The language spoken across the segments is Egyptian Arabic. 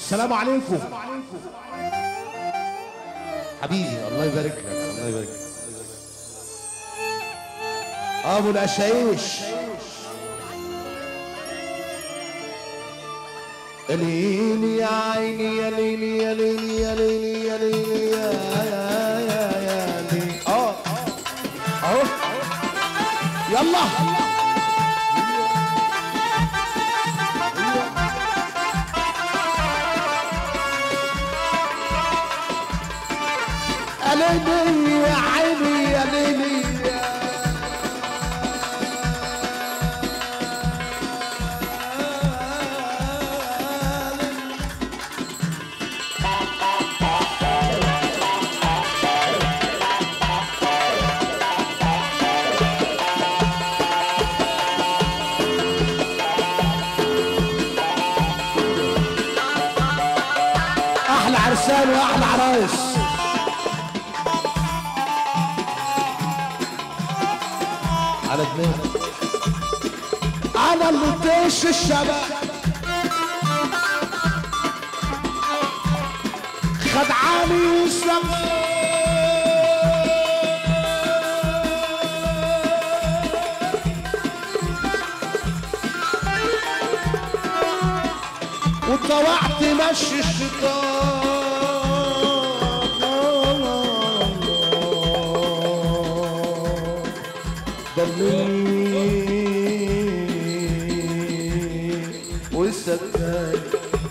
السلام عليكم حبيبي الله يبارك لك الله يبارك لك ابو الاشايش يا ليلي يا عيني يا ليلي يا ليلي يا ليلي يا ليلي يا يا يا يا ليلي اه اهو يلا يا ليلي يا عيني يا ليلي يا احلى عرسان واحلى عرايس على دماغك انا اللي طيش الشباب خدعاني وسلام وطلعت مشي الشيطان ضلني والسكان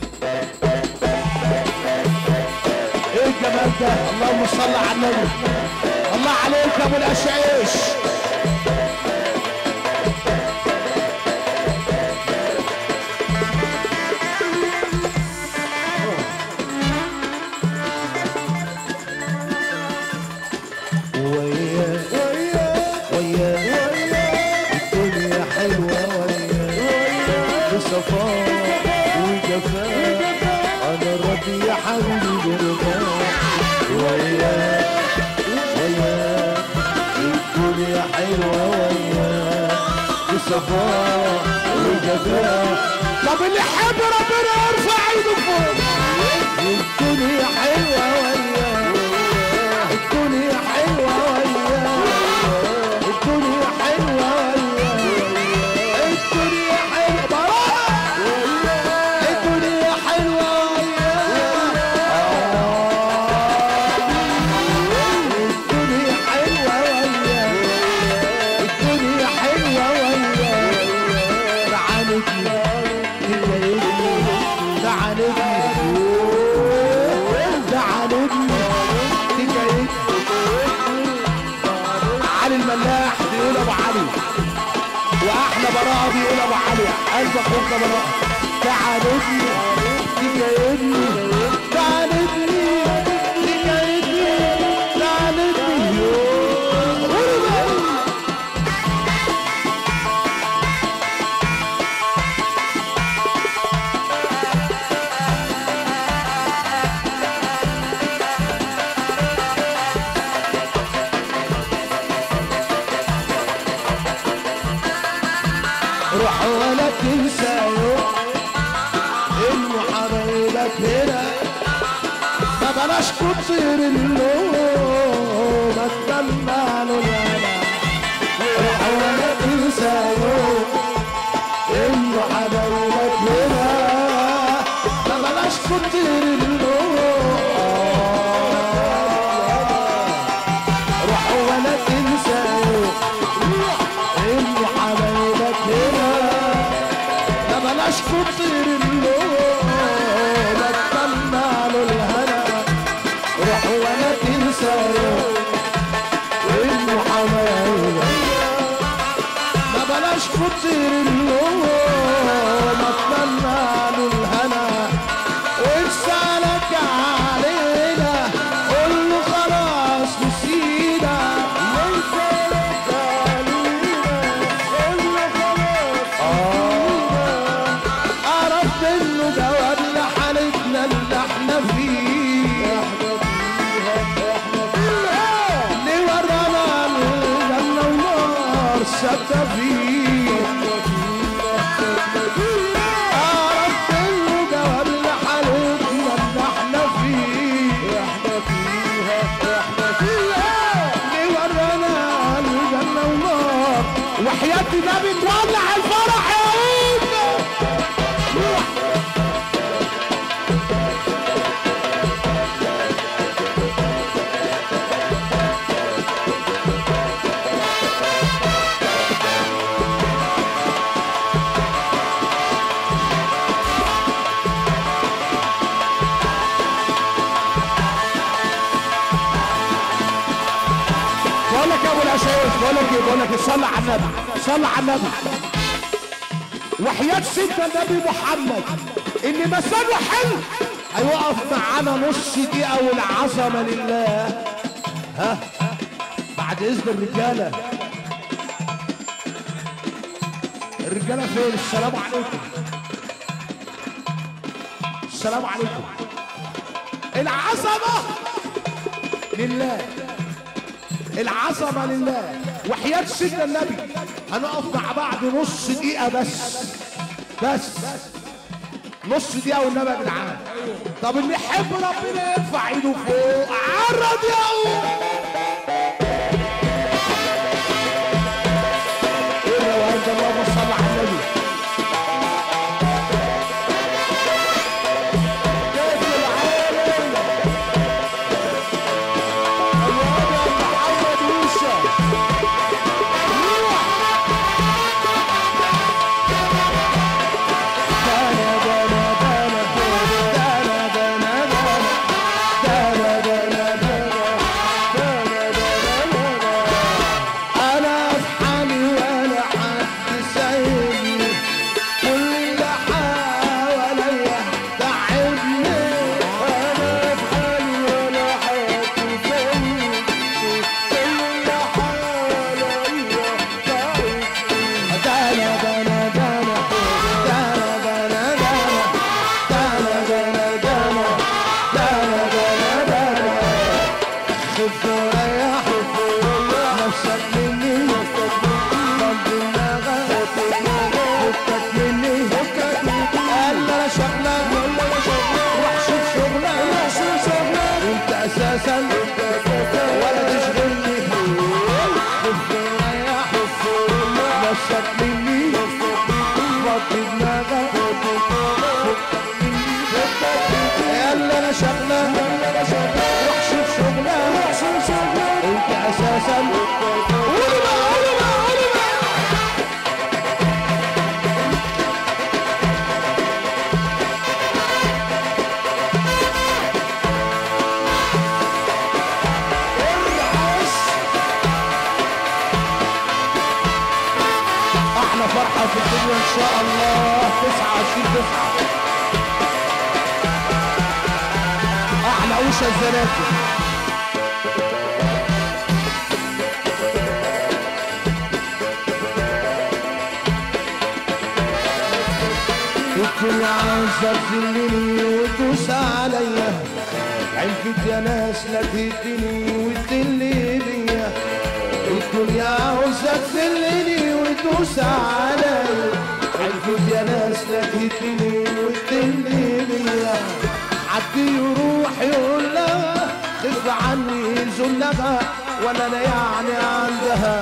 ايه الجمال ده اللهم صل على النبي الله عليك يا ابو الاشعيش ويا ويا الدنيا حلوة ويا بصفاء وجفاء أنا راضي يا حبيبي برضاك ويا ويا الدنيا حلوة ويا بصفاء وجفاء طب اللي حب ربنا يرفع ايده فوق الدنيا حلوة ويا الدنيا حلوة ويا الدنيا حلوة ويا الدنيا حلوة براءة الدنيا حلوة ويا الدنيا حلوة ويا الدنيا حلوة ويا تعاندني تجايبني تعاندني تعاندني تجايبني علي الملاح بيقول ابو علي واحلى براءه بيقول ابو علي قلب اخوك براءه تعاندني تجايبني تعاندني تجايبني تعاندني قولوا بقى. روح ولا تنسى يوم انه حبايبك هنا ما بلاش كتر اللوم اتمنى له الهنا روح ولا تنسى يوم انه حبايبك هنا ما بلاش كتر اللوم روح ولا تنسى يوم انه حبايبك هنا ما بلاش كتر اللوم اتمنى له الهنا روح ولا تنسى يوم انه حبايبك ما بلاش كتر اللوم اتمنى له الهنا وارسالك علينا قول له خلاص نسينا وارسالك علينا قول له خلاص عرفت انه جواب لحالتنا اللي احنا فيه اللي ورانا الجنة ونار ثابتة فيه عرفت انه جواب لحالتنا النبي تولع الفرح يا عود بقول لك يا ابو العشايش بقول لك ايه بقول لك إيه، صلي على النبي صلي على النبي وحياة سيدنا النبي محمد اللي مسانه حلو هيوقف معانا نص دقيقة والعظمة لله ها بعد اذن الرجالة الرجالة فين السلام عليكم السلام عليكم العظمة لله العظمه لله وحياة سيدنا النبي هنقف مع بعض نص دقيقة بس بس نص دقيقة والنبي يا جدعان طب اللي يحب ربنا يرفع ايده فوق عرض يا قوم ايه الروقان ده اللهم صل على النبي كيف العالم الوضع محمد موسى روح دانا دانا دانا دانا دانا دانا دانا دانا دانا دانا انا في حالي ولا حد سايبني كل اللي حواليا تعبني انا في حالي ولا حد سايبني كل اللي حواليا تعبني دانا دانا دانا دانا دانا دانا دانا دانا دانا دانا دانا خف وريح نفسك مني فض دماغك فكك مني الا شغلك روح شوف شغلك انت اساسا ولا تشغلني خف وريح نفسك مني فض دماغك يلا انا شغلك روح شوف شغلك انت اساسا قولوا بقى قولوا بقى قولوا بقى ارقص. احلى فرحه في الدنيا ان شاء الله 29 9 احلى عوشه الزناتي الكل عايزة تذلني وتدوس عليا عرفت يا ناس لا تديني وتدلي بيا الكل عاوزة تذلني وتدوس عليا عرفت يا ناس لا تديني وتدلي بيا حد يروح يقول لها خف عني ذلها ولا انا يعني عندها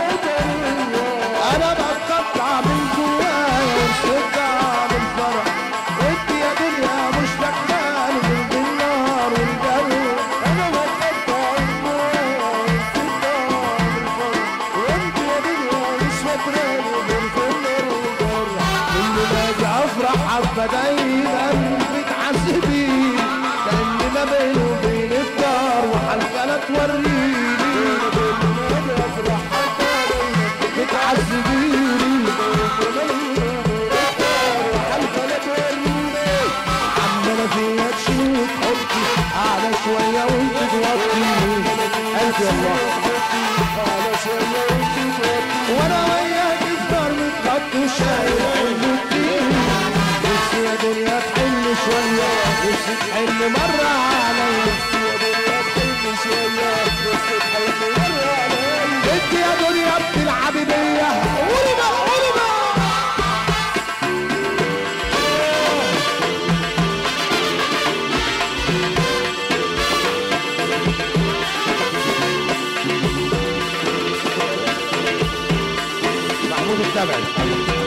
انا بتقطع من جوايا وصدع من فرح انت يا دنيا مش لكان من النار والجو انا بتقطع من جوايا وصدع من فرح وانت يا دنيا مش فاكراني من النار والجرح كل ما اجي افرح حبه دايما بتعذبيني لان ما بيني وبين الدار وحلقه لا توريني كل ما اجي افرح حبه دايما بتعذبيني عمالة فيها تشوت حبي أعلى شوية وانت توطي قلبي الله وانا وياك افضل متغط وشايل حلوتي نفسي يا دنيا تحل شوية نفسي تحل مرة عليا نفسي يا دنيا تحل شوية نفسي تحل مرة عليا انت يا دنيا بتلعبي بيا قولي بقى قولي بقى محمود تبعد